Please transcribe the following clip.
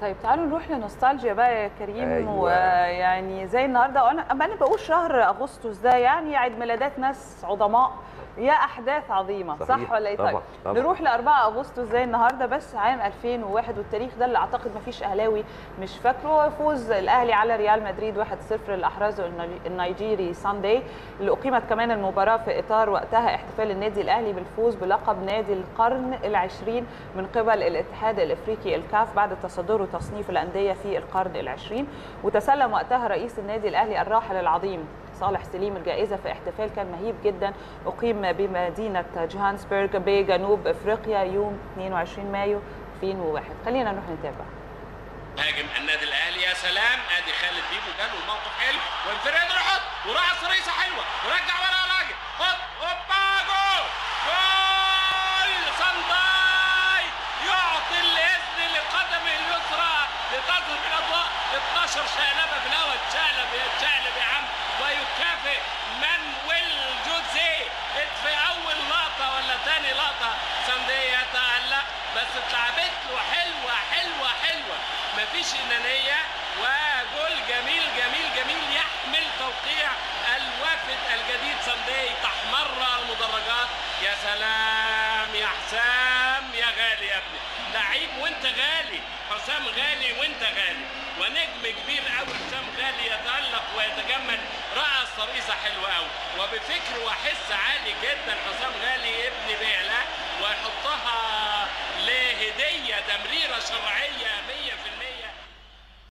طيب تعالوا نروح لنوستالجيا بقى يا كريم أيوة. ويعني زي النهارده وانا أما انا بقول شهر اغسطس ده يعني عيد ميلادات ناس عظماء يا احداث عظيمه صحيح. صح ولا ايه طبعاً، طيب طبعاً. نروح ل 4 اغسطس زي النهارده بس عام 2001 والتاريخ ده اللي اعتقد ما فيش اهلاوي مش فاكره فوز الاهلي على ريال مدريد 1-0 اللي احرزه الني- النيجيري سانداي اللي اقيمت كمان المباراه في اطار وقتها احتفال النادي الاهلي بالفوز بلقب نادي القرن العشرين من قبل الاتحاد الافريقي الكاف بعد تصدره تصنيف الانديه في القرن العشرين وتسلم وقتها رئيس النادي الاهلي الراحل العظيم صالح سليم الجائزة في احتفال كان مهيب جدا أقيم بمدينة جوهانسبرغ بجنوب أفريقيا يوم 22 مايو 2001 خلينا نروح نتابع هاجم النادي الاهلي يا سلام ادي خالد بيبو جاله الموقف حلو وانفراد يحط وراح رئيسه حلوه ورجع ورا راجل حط هوبا جول جول صنداي يعطي الاذن لقدمه اليسرى لتصل بالاضواء 12 شقلبه في الهواء تشقلب يا تشقلب يا عم ويكافئ مانويل جوزيه في اول لقطه ولا ثاني لقطه ساندي يتالق بس اتلعبت له حلوه حلوه حلوه مفيش انانيه وجول جميل جميل جميل يحمل توقيع الوافد الجديد ساندي تحمر المدرجات يا سلام يا حسام يا غالي يا ابني لعيب وانت غالي حسام غالي وانت غالي ونجم كبير قوي حسام غالي يتالق ويتجمل رأس ترقيصه حلوه قوي وبفكر وحس عالي جدا حسام غالي ابن بيعلى ويحطها لهديه تمريره شرعيه 100%